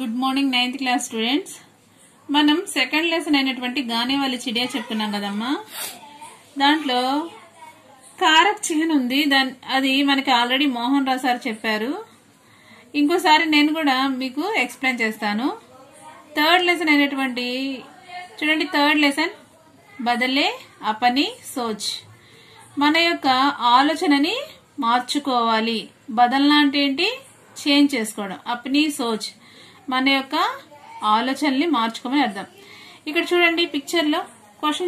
Good morning ninth class students మనం second lesson అయినటువంటి గానే వాళ్ళ చిడియా చెప్పుకున్నాం కదమ్మా దాంట్లో కారక్ చిహ్న్ ఉంది దాని అది మనకి ఆల్రెడీ మోహన్ రావు సార్ చెప్పారు ఇంకోసారి నేను కూడా మీకు ఎక్స్ప్లెయిన్ చేస్తాను థర్డ్ లెసన్ అయినటువంటి చూడండి థర్డ్ లెసన్ బదలే అపని సోచ్ మన యొక్క ఆలోచనని మార్చుకోవాలి బదల్నా అంటే ఏంటి చేంజ్ చేసుకోవడం అప్ని సోచ్ మన యొక్క ఆలోచనల్ని మార్చుకోమని అర్థం ఇక్కడ చూడండి పిక్చర్ లో క్వశ్చన్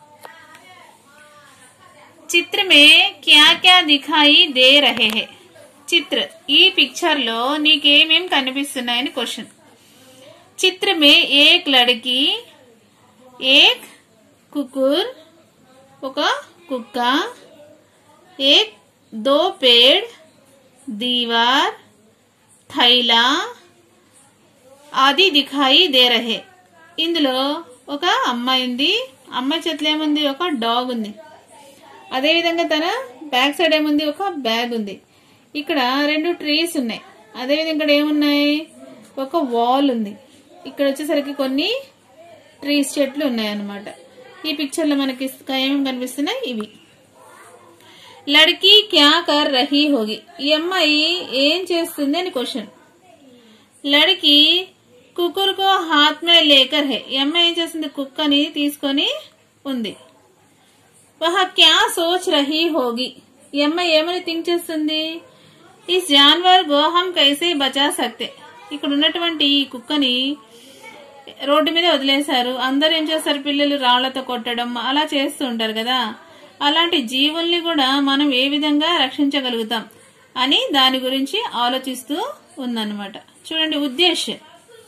చిత్ర మే క్యా క్యా దిఖాయి దే రహే హే చిత్ర ఈ పిక్చర్ లో నీకేమేం కనిపిస్తున్నాయని క్వశ్చన్ చిత్ర మే ఏక్ లड़की ఏక్ కుకుర్ ఒక కుక్క एक दो पेड़ दीवार थैला ఆది దిఖాయి దే రహే ఇందులో ఒక అమ్మాయి ఉంది అమ్మాయి చేతిలో ఏముంది ఒక డాగ్ ఉంది అదే విధంగా తన బ్యాక్ సైడ్ ఏముంది ఒక బ్యాగ్ ఉంది ఇక్కడ రెండు ట్రీస్ ఉన్నాయి అదే విధంగా ఇక్కడ ఏమున్నాయి ఒక వాల్ ఉంది ఇక్కడ వచ్చేసరికి కొన్ని ట్రీస్ చెట్లు ఉన్నాయి అన్నమాట ఈ పిక్చర్ లో మనకి ఏమేమి కనిపిస్తున్నాయి ఇవి లడ్కీ క్యా కర్ రహీ హోగి ఈ అమ్మాయి ఏం చేస్తుంది అని క్వశ్చన్ లడ్కి కుక్కర్ కో హాత్ మే లేకర్ హే ఈ అమ్మాయి ఏం చేస్తుంది కుక్కని తీసుకొని ఉంది వహ క్యా సోచ్ రహీ హోగి ఈ అమ్మాయి ఏమని థింక్ చేస్తుంది ఈ జాన్వర్ గో హమ్ కైసే బచా సక్తే ఇక్కడ ఉన్నటువంటి ఈ కుక్కని రోడ్డు మీద వదిలేశారు అందరు ఏం చేస్తారు పిల్లలు రాళ్లతో కొట్టడం అలా చేస్తూ ఉంటారు కదా అలాంటి జీవుల్ని కూడా మనం ఏ విధంగా రక్షించగలుగుతాం అని దాని గురించి ఆలోచిస్తూ ఉందన్నమాట చూడండి ఉద్దేశం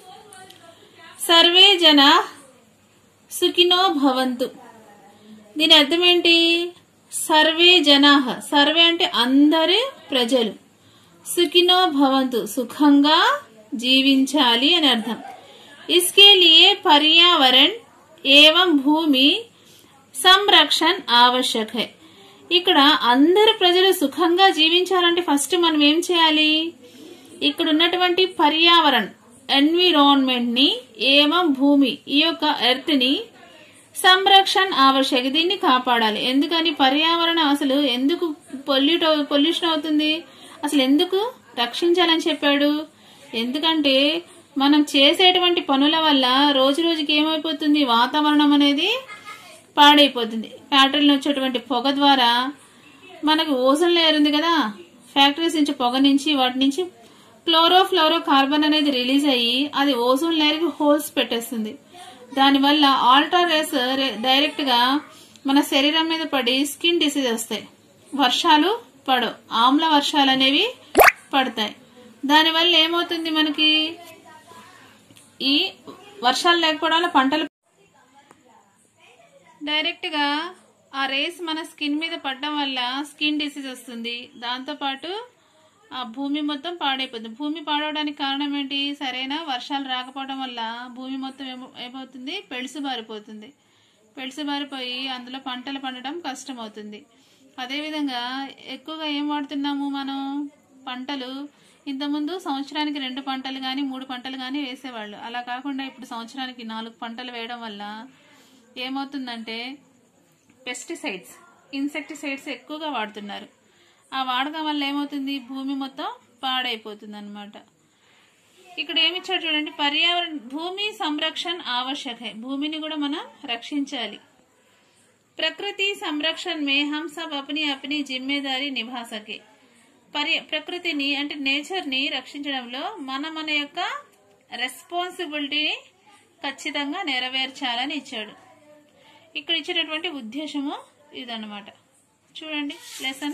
సర్వే జన సుఖినో భవంతు దీని అర్థం ఏంటి సర్వే జనాహ సర్వే అంటే అందరి ప్రజలు సుఖినో భవంతు సుఖంగా జీవించాలి అని అర్థం इसके लिए पर्यावरण एवं భూమి సంరక్షణ ఆవశ్యక హై ఇక్కడ అందరు ప్రజలు సుఖంగా జీవించాలంటే ఫస్ట్ మనం ఏం చేయాలి ఇక్కడ ఉన్నటువంటి పర్యావరణ ఎన్విరాన్మెంట్ ని ఏమం భూమి ఈ యొక్క ఎర్త్ ని సంరక్షణ ఆవశ్యక దీన్ని కాపాడాలి ఎందుకని పర్యావరణం అసలు ఎందుకు పొల్యూట్ పొల్యూషన్ అవుతుంది అసలు ఎందుకు రక్షించాలని చెప్పాడు ఎందుకంటే మనం చేసేటువంటి పనుల వల్ల రోజు రోజుకి ఏమైపోతుంది వాతావరణం అనేది పాడైపోతుంది ఫ్యాక్టరీలో వచ్చేటువంటి పొగ ద్వారా మనకు ఓజన్ లేయర్ ఉంది కదా ఫ్యాక్టరీస్ నుంచి పొగ నుంచి వాటి నుంచి క్లోరో ఫ్లోరో కార్బన్ అనేది రిలీజ్ అయ్యి అది ఓజోన్ లేయర్ కి హోల్స్ పెట్టేస్తుంది దానివల్ల ఆల్ట్రా రేస్ డైరెక్ట్ గా మన శరీరం మీద పడి స్కిన్ డిసీజ్ వస్తాయి వర్షాలు పడవు ఆమ్ల వర్షాలు అనేవి పడతాయి దానివల్ల ఏమవుతుంది మనకి ఈ వర్షాలు లేకపోవడం వల్ల పంటలు డైరెక్ట్ గా ఆ రేస్ మన స్కిన్ మీద పడడం వల్ల స్కిన్ డిసీజ్ వస్తుంది దాంతో పాటు ఆ భూమి మొత్తం పాడైపోతుంది భూమి పాడవడానికి కారణం ఏంటి సరైన వర్షాలు రాకపోవడం వల్ల భూమి మొత్తం ఏమో- ఏమవుతుంది పెళుసు బారిపోతుంది పెళుసు బారిపోయి అందులో పంటలు పండడం కష్టం అవుతుంది అదేవిధంగా ఎక్కువగా ఏం వాడుతున్నాము మనం పంటలు ఇంతకుముందు సంవత్సరానికి రెండు పంటలు కానీ మూడు పంటలు కానీ వేసేవాళ్ళు అలా కాకుండా ఇప్పుడు సంవత్సరానికి నాలుగు పంటలు వేయడం వల్ల ఏమవుతుందంటే పెస్టిసైడ్స్ ఇన్సెక్టిసైడ్స్ ఎక్కువగా వాడుతున్నారు ఆ వాడకం వల్ల ఏమవుతుంది భూమి మొత్తం పాడైపోతుంది అనమాట ఇక్కడ ఏమిచ్చాడు చూడండి పర్యావరణ భూమి సంరక్షణ ఆవశ్యక హై భూమిని కూడా మనం రక్షించాలి ప్రకృతి సంరక్షణ మే హం సబ్ అప్ని అప్ని జిమ్మేదారి నిభా సకే పరి ప్రకృతిని అంటే నేచర్ ని రక్షించడంలో మన మన యొక్క రెస్పాన్సిబిలిటీని ఖచ్చితంగా నెరవేర్చాలని ఇచ్చాడు ఇక్కడ ఇచ్చేటటువంటి ఉద్దేశము ఇదన్నమాట చూడండి లెసన్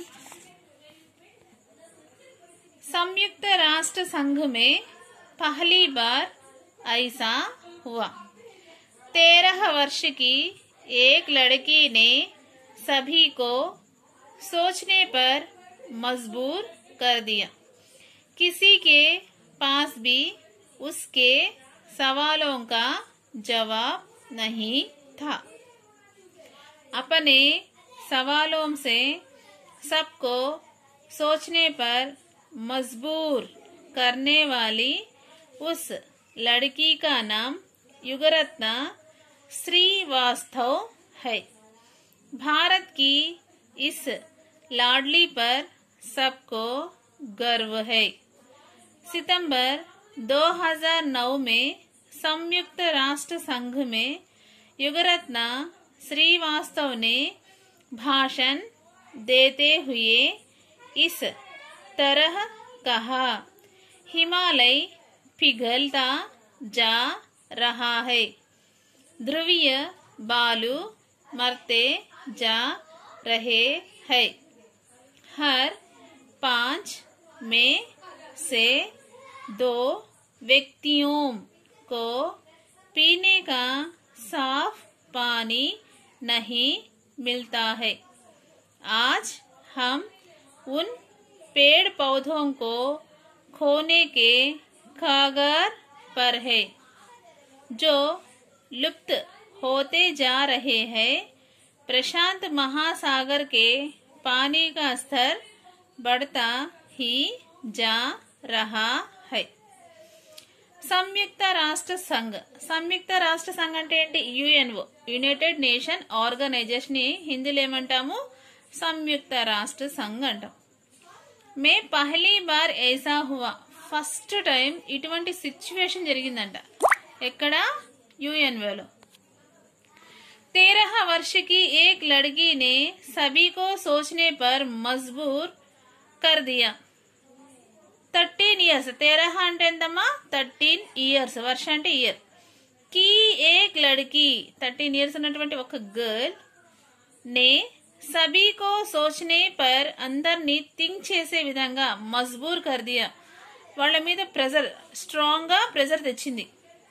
संयुक्त राष्ट्र संघ में पहली बार ऐसा हुआ तेरह वर्ष की एक लड़की ने सभी को सोचने पर मजबूर कर दिया किसी के पास भी उसके सवालों का जवाब नहीं था अपने सवालों से सबको सोचने पर मजबूर करने वाली उस लड़की का नाम युगरत्न श्रीवास्तव है भारत की इस लाडली पर सबको गर्व है सितंबर 2009 में संयुक्त राष्ट्र संघ में युगरत्न श्रीवास्तव ने भाषण देते हुए इस तरह कहा हिमालय पिघलता जा रहा है ध्रुवीय बालू मरते जा रहे हैं हर पांच में से दो व्यक्तियों को पीने का साफ पानी नहीं मिलता है आज हम उन पेड़ पौधों को खोने के कागर पर है जो लुप्त होते जा रहे हैं प्रशांत महासागर के पानी का स्तर बढ़ता ही जा रहा है సంయుక్త రాష్ట్ర సంఘ్ సంయుక్త రాష్ట్ర సంఘ్ అంటే ఏంటి యుఎన్ఓ యునైటెడ్ నేషన్ ఆర్గనైజేషన్ ని హిందీలో ఏమంటాము సంయుక్త రాష్ట్ర సంఘ్ అంటాం మే పహలీ బార్ ఐసా హువా ఫస్ట్ టైం ఇటువంటి సిచ్యువేషన్ జరిగిందంట ఎక్కడ యుఎన్ఓలో तेरह वर्ष की एक लड़की ने सभी को सोचने पर मजबूर कर दिया థర్టీన్ ఇయర్స్ తెరహ అంటే ఎంతమ్మా థర్టీన్ ఇయర్స్ వర్ష అంటే ఇయర్ కీ ఏక్ లడ్కి థర్టీన్ ఇయర్స్ ఉన్నటువంటి ఒక గర్ల్ నే సభీకో సోచనే పర్ అందరినీ థింక్ చేసే విధంగా మజ్బూర్ కర్దియా వాళ్ళ మీద ప్రెజర్ స్ట్రాంగ్ గా ప్రెజర్ తెచ్చింది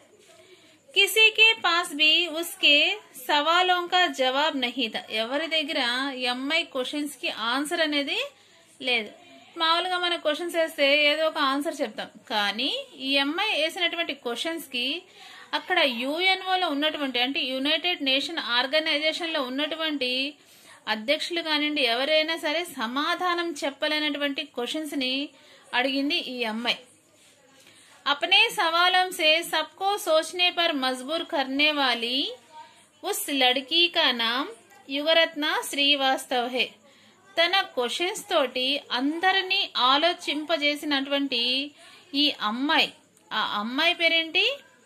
కిసీ కే పాస్ బి ఉస్కే సవాలోం కా జవాబ్ నహీ థా ఎవరి దగ్గర ఈ అమ్మాయి క్వశ్చన్స్ కి ఆన్సర్ అనేది లేదు మామూలుగా మన క్వశ్చన్స్ వేస్తే ఏదో ఒక ఆన్సర్ చెప్తాం కానీ ఈ అమ్మాయి వేసినటువంటి క్వశ్చన్స్ కి అక్కడ యుఎన్ఓలో ఉన్నటువంటి అంటే యునైటెడ్ నేషన్ ఆర్గనైజేషన్ లో ఉన్నటువంటి అధ్యక్షులు కానివ్వండి ఎవరైనా సరే సమాధానం చెప్పలేనటువంటి క్వశ్చన్స్ ని అడిగింది ఈ అమ్మాయి अपने सवालों से सबको सोचने पर मजबूर करने वाली उस लड़की का नाम యుగరత్న శ్రీవాస్తవ్ హే తన క్వశ్చన్స్ తోటి అందరినీ ఆలోచింపజేసినటువంటి ఈ అమ్మాయి ఆ అమ్మాయి పేరేంటి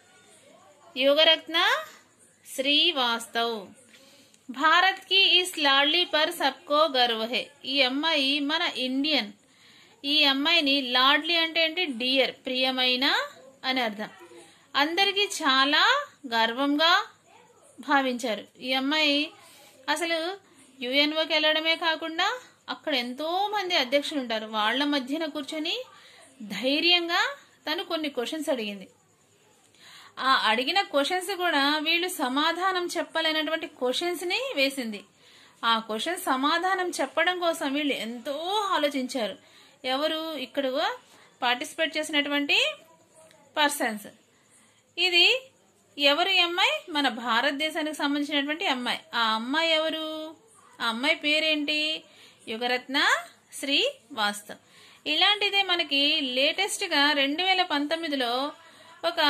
యుగరత్న శ్రీవాస్తవ్ భారత్ కి ఇస్ లాడ్లీ పర్ సబ్కో గర్వ హే ఈ అమ్మాయి మన ఇండియన్ ఈ అమ్మాయిని లాడ్లీ అంటే ఏంటి డియర్ ప్రియమైన అని అర్థం అందరికీ చాలా గర్వంగా భావించారు ఈ అమ్మాయి అసలు యుఎన్ఓకి వెళ్ళడమే కాకుండా అక్కడ ఎంతో మంది అధ్యక్షులు ఉంటారు వాళ్ళ మధ్యన కూర్చొని ధైర్యంగా తను కొన్ని క్వశ్చన్స్ అడిగింది ఆ అడిగిన క్వశ్చన్స్ కూడా వీళ్ళు సమాధానం చెప్పలేనటువంటి క్వశ్చన్స్ ని వేసింది ఆ క్వశ్చన్ సమాధానం చెప్పడం కోసం వీళ్ళు ఎంతో ఆలోచించారు ఎవరు ఇక్కడ పార్టిసిపేట్ చేసినటువంటి పర్సన్స్ ఇది ఎవరు ఈ అమ్మాయి మన భారతదేశానికి సంబంధించినటువంటి అమ్మాయి ఆ అమ్మాయి ఎవరు ఆ అమ్మాయి పేరేంటి యుగరత్న శ్రీ వాస్తవ్ ఇలాంటిదే మనకి లేటెస్ట్ గా రెండు వేల పంతొమ్మిదిలో ఒక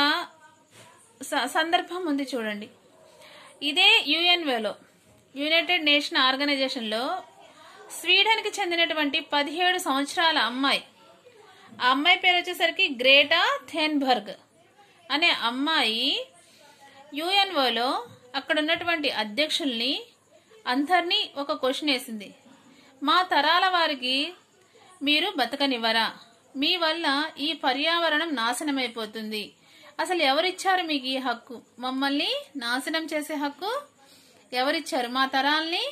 స- సందర్భం ఉంది చూడండి ఇదే యుఎన్ఓలో యునైటెడ్ నేషన్ ఆర్గనైజేషన్లో స్వీడన్కి చెందినటువంటి పదిహేడు సంవత్సరాల అమ్మాయి ఆ అమ్మాయి పేరు వచ్చేసరికి గ్రేటా థెన్బర్గ్ అనే అమ్మాయి యుఎన్ఓలో అక్కడ ఉన్నటువంటి అధ్యక్షుల్ని అందరినీ ఒక క్వశ్చన్ వేసింది మా తరాల వారికి మీరు బతకనివ్వరా మీ వల్ల ఈ పర్యావరణం నాశనమైపోతుంది అసలు ఎవరిచ్చారు మీకు ఈ హక్కు మమ్మల్ని నాశనం చేసే హక్కు ఎవరిచ్చారు మా తరాల్ని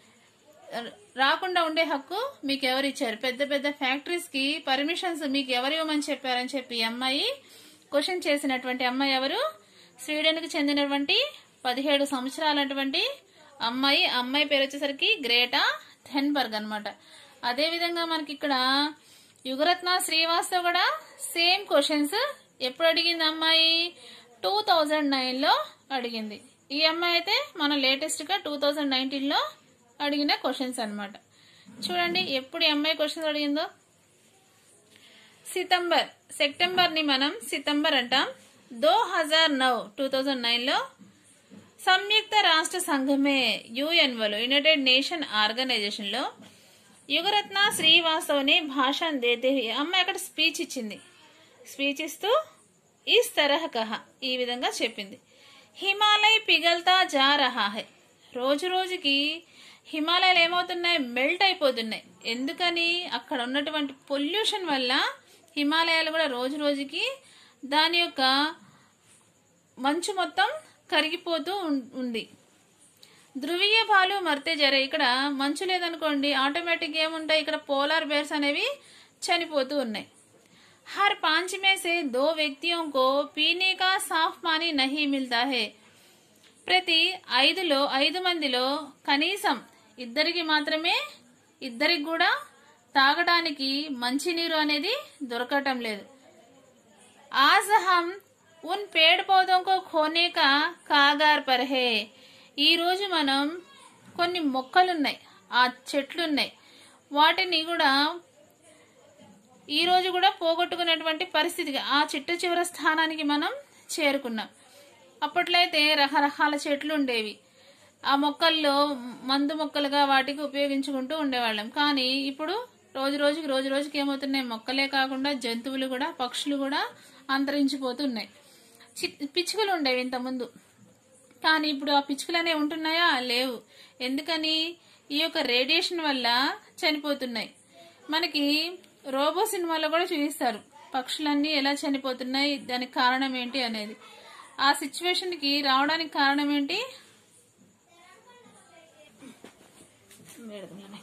రాకుండా ఉండే హక్కు మీకు ఎవరిచ్చారు పెద్ద పెద్ద ఫ్యాక్టరీస్ కి పర్మిషన్స్ మీకు ఎవరు ఇవ్వమని చెప్పారని చెప్పి ఈ అమ్మాయి క్వశ్చన్ చేసినటువంటి అమ్మాయి ఎవరు స్వీడన్ కి చెందినటువంటి పదిహేడు సంవత్సరాలటువంటి అమ్మాయి ఆ అమ్మాయి పేరు వచ్చేసరికి గ్రేటా థెన్బర్గ్ అనమాట అదే విధంగా మనకి ఇక్కడ యుగరత్న శ్రీవాస్తవ్ కూడా సేమ్ క్వశ్చన్స్ ఎప్పుడు అడిగింది అమ్మాయి టూ థౌజండ్ నైన్ లో అడిగింది ఈ అమ్మాయి అయితే మన లేటెస్ట్ గా టూ థౌజండ్ నైన్టీన్ లో అడిగిన క్వశ్చన్స్ అన్నమాట చూడండి ఎప్పుడు ఈ అమ్మాయి క్వశ్చన్స్ అడిగిందో సితంబర్ సెప్టెంబర్ ని మనం సితంబర్ అంటాం దో హజార్ నౌ టూ థౌజండ్ నైన్లో సంయుక్త రాష్ట్ర సంఘమే యుఎన్ఓలో యునైటెడ్ నేషన్ ఆర్గనైజేషన్లో యుగరత్న శ్రీవాస్తవ్ని భాషణ్ దేతే హుయే అమ్మాయి అక్కడ స్పీచ్ ఇచ్చింది స్పీచ్ ఇస్తూ ఈస్ తరహ కహ ఈ విధంగా చెప్పింది హిమాలయ్ పిగల్తా జా రహా హై రోజు రోజుకి హిమాలయాలు ఏమవుతున్నాయి మెల్ట్ అయిపోతున్నాయి ఎందుకని అక్కడ ఉన్నటువంటి పొల్యూషన్ వల్ల హిమాలయాలు కూడా రోజు రోజుకి దాని యొక్క మంచు మొత్తం కరిగిపోతూ ఉం- ఉంది ధ్రువీయ భాలు మర్తే జరే ఇక్కడ మంచు లేదనుకోండి ఆటోమేటిక్ ఏముంటాయి ఇక్కడ పోలార్ బేర్స్ అనేవి చనిపోతూ ఉన్నాయి हर पांच में से दो व्यक्तियों को पीने का साफ पानी नहीं मिलता है ప్రతి ఐదులో ఐదు మందిలో కనీసం ఇద్దరికి మాత్రమే ఇద్దరికి కూడా తాగడానికి మంచినీరు అనేది దొరకటం లేదు आज हम उन पेड़ पौधों को खोने का कागार पर है ఈ రోజు మనం కొన్ని మొక్కలున్నాయి ఆ చెట్లున్నాయి వాటిని కూడా ఈ రోజు కూడా పోగొట్టుకునేటువంటి పరిస్థితిగా ఆ చిట్ట చివరి స్థానానికి మనం చేరుకున్నాం అప్పట్లో అయితే రకరకాల చెట్లు ఉండేవి ఆ మొక్కల్లో మందు మొక్కలుగా వాటికి ఉపయోగించుకుంటూ ఉండేవాళ్ళం కానీ ఇప్పుడు రోజు రోజుకి రోజు రోజుకి ఏమవుతున్నాయి మొక్కలే కాకుండా జంతువులు కూడా పక్షులు కూడా అంతరించిపోతున్నాయి చి- పిచ్చుకలు ఉండేవి ఇంతకుముందు కానీ ఇప్పుడు ఆ పిచ్చుకలు అనేవి ఉంటున్నాయా లేవు ఎందుకని ఈ యొక్క రేడియేషన్ వల్ల చనిపోతున్నాయి మనకి రోబో సినిమాలో కూడా చూపిస్తారు పక్షులన్నీ ఎలా చనిపోతున్నాయి దానికి కారణం ఏంటి అనేది ఆ సిచ్యువేషన్ కి రావడానికి కారణం ఏంటి వేడుకలోనే.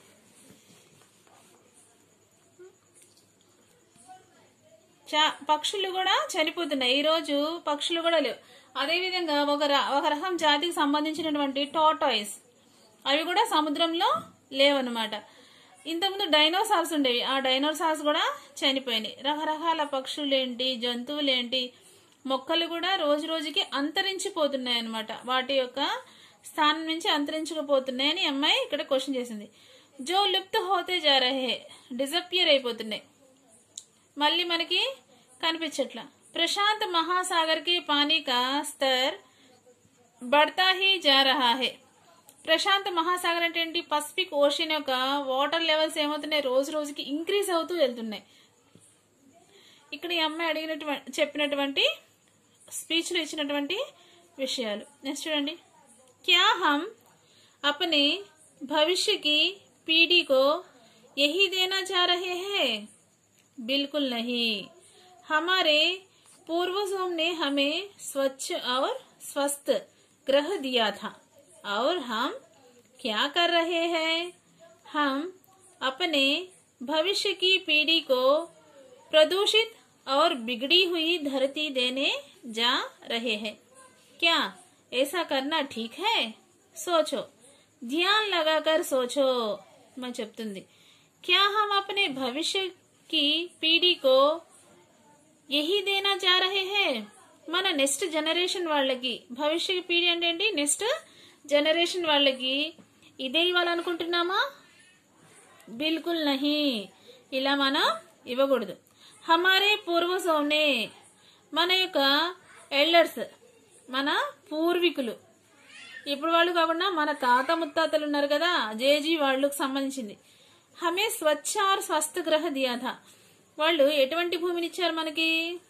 చా- పక్షులు కూడా చనిపోతున్నాయి ఈ రోజు పక్షులు కూడా లేవు అదేవిధంగా ఒక ర- ఒక రకం జాతికి సంబంధించినటువంటి టాటాయిస్ అవి కూడా సముద్రంలో లేవన్నమాట ఇంతకుముందు డైనోసార్స్ ఉండేవి ఆ డైనోసార్స్ కూడా చనిపోయినాయి రకరకాల పక్షులేంటి జంతువులేంటి మొక్కలు కూడా రోజు రోజుకి అంతరించిపోతున్నాయి అన్నమాట వాటి యొక్క స్థానం నుంచి అంతరించకపోతున్నాయని ఈ అమ్మాయి ఇక్కడ క్వశ్చన్ చేసింది జో లుప్త్ హోతే జా రహే డిజపియర్ అయిపోతున్నాయి మళ్ళీ మనకి కనిపించట్లా ప్రశాంత్ మహాసాగర్ కి పానీ కా స్తర్ బడతా హీ జా రహా హే ప్రశాంత్ మహాసాగర్ అంటే ఏంటి పసిఫిక్ ఓషన్ యొక్క వాటర్ లెవెల్స్ ఏమవుతున్నాయి రోజు రోజుకి ఇంక్రీజ్ అవుతూ వెళ్తున్నాయి ఇక్కడ ఈ అమ్మాయి అడిగినటువంటి చెప్పినటువంటి స్పీచ్ లో ఇచ్చినటువంటి విషయాలు నెక్స్ట్ చూడండి క్యా హమ్ अपने भविष्य की पीढ़ी को यही देना चाह रहे हैं बिल्कुल नहीं हमारे पूर्वजों ने हमें स्वच्छ और स्वस्थ ग्रह दिया था और हम क्या कर रहे हैं हम अपने भविष्य की पीढ़ी को प्रदूषित और बिगड़ी हुई धरती देने जा रहे हैं क्या ऐसा करना ठीक है सोचो ध्यान लगाकर सोचो मैं చెప్తుంది क्या हम अपने भविष्य की पीढ़ी को यही देना चाह रहे हैं మన నెక్స్ట్ జనరేషన్ వాళ్ళకి భవిష్య పీढ़ी అంటే ఏంటి నెక్స్ట్ జనరేషన్ వాళ్ళకి ఇదే ఇవ్వాలనుకుంటున్నామా బిల్కుల్ నహి ఇలా మనం ఇవ్వకూడదు హమారే పూర్వసోనే మన యొక్క ఎల్డర్స్ మన పూర్వీకులు ఇప్పుడు వాళ్ళు కాకుండా మన తాత ముత్తాతలు ఉన్నారు కదా జేజీ వాళ్ళకు సంబంధించింది హమే స్వచ్ఛ ఆర్ స్వస్థ గ్రహ దియాథ వాళ్ళు ఎటువంటి భూమిని ఇచ్చారు మనకి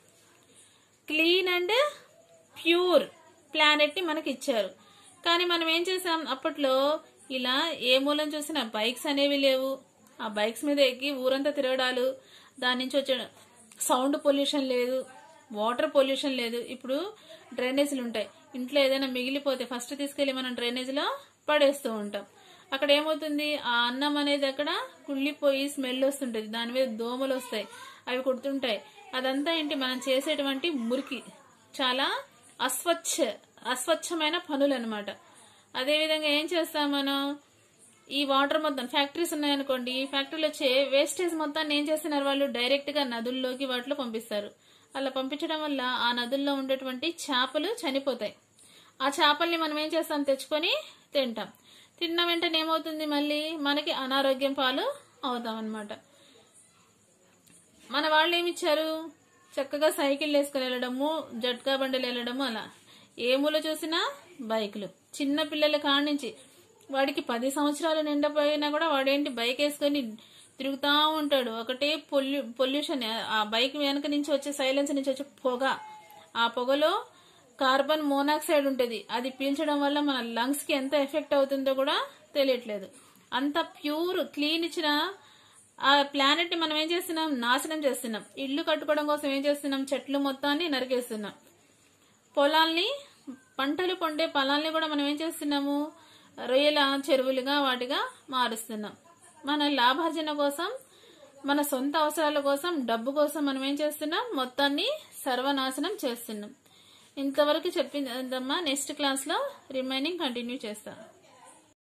క్లీన్ అండ్ ప్యూర్ ప్లానెట్ ని మనకి ఇచ్చారు కానీ మనం ఏం చేసాం అప్పట్లో ఇలా ఏ మూలం చూసినా బైక్స్ అనేవి లేవు ఆ బైక్స్ మీద ఎక్కి ఊరంతా తిరగడాలు దాని నుంచి వచ్చే సౌండ్ పొల్యూషన్ లేదు వాటర్ పొల్యూషన్ లేదు ఇప్పుడు డ్రైనేజీలు ఉంటాయి ఇంట్లో ఏదైనా మిగిలిపోతే ఫస్ట్ తీసుకెళ్లి మనం డ్రైనేజీలో పడేస్తూ ఉంటాం అక్కడ ఏమవుతుంది ఆ అన్నం అనేది అక్కడ కుళ్ళిపోయి స్మెల్ వస్తుంటది దాని మీద దోమలు వస్తాయి అవి కుడుతుంటాయి అదంతా ఏంటి మనం చేసేటువంటి మురికి చాలా అస్వచ్ఛ అస్వచ్ఛమైన పనులు అనమాట అదేవిధంగా ఏం చేస్తాం మనం ఈ వాటర్ మొత్తం ఫ్యాక్టరీస్ ఉన్నాయనుకోండి ఈ ఫ్యాక్టరీలో వచ్చే వేస్టేజ్ మొత్తాన్ని ఏం చేస్తున్నారు వాళ్ళు డైరెక్ట్ గా నదుల్లోకి వాటిలో పంపిస్తారు అలా పంపించడం వల్ల ఆ నదుల్లో ఉండేటువంటి చేపలు చనిపోతాయి ఆ చేపల్ని మనం ఏం చేస్తాం తెచ్చుకొని తింటాం తిన్న వెంటనే ఏమవుతుంది మళ్ళీ మనకి అనారోగ్యం పాలు అవుతాం అన్నమాట మన వాళ్ళు ఏమిచ్చారు చక్కగా సైకిల్ వేసుకుని వెళ్ళడము జట్కా బండిలు వెళ్ళడము అలా ఏ మూల చూసినా బైకులు చిన్న పిల్లల కాడ నుంచి వాడికి పది సంవత్సరాలు నిండపోయినా కూడా వాడేంటి బైక్ వేసుకొని తిరుగుతూ ఉంటాడు ఒకటే పొల్యూ పొల్యూషన్ ఆ బైక్ వెనక నుంచి వచ్చే సైలెన్స్ నుంచి వచ్చే పొగ ఆ పొగలో కార్బన్ మోనాక్సైడ్ ఉంటుంది అది పీల్చడం వల్ల మన లంగ్స్ కి ఎంత ఎఫెక్ట్ అవుతుందో కూడా తెలియట్లేదు అంత ప్యూర్ క్లీన్ ఇచ్చిన ఆ ప్లానెట్ ని మనం ఏం చేస్తున్నాం నాశనం చేస్తున్నాం ఇల్లు కట్టుకోవడం కోసం ఏం చేస్తున్నాం చెట్లు మొత్తాన్ని నరికేస్తున్నాం పొలాల్ని పంటలు పండే పొలాల్ని కూడా మనం ఏం చేస్తున్నాము రొయ్యల చెరువులుగా వాటిగా మారుస్తున్నాం మన లాభార్జన కోసం మన సొంత అవసరాల కోసం డబ్బు కోసం మనం ఏం చేస్తున్నాం మొత్తాన్ని సర్వనాశనం చేస్తున్నాం ఇంతవరకు చెప్పిందమ్మా నెక్స్ట్ క్లాస్ లో రిమైనింగ్ కంటిన్యూ చేస్తాం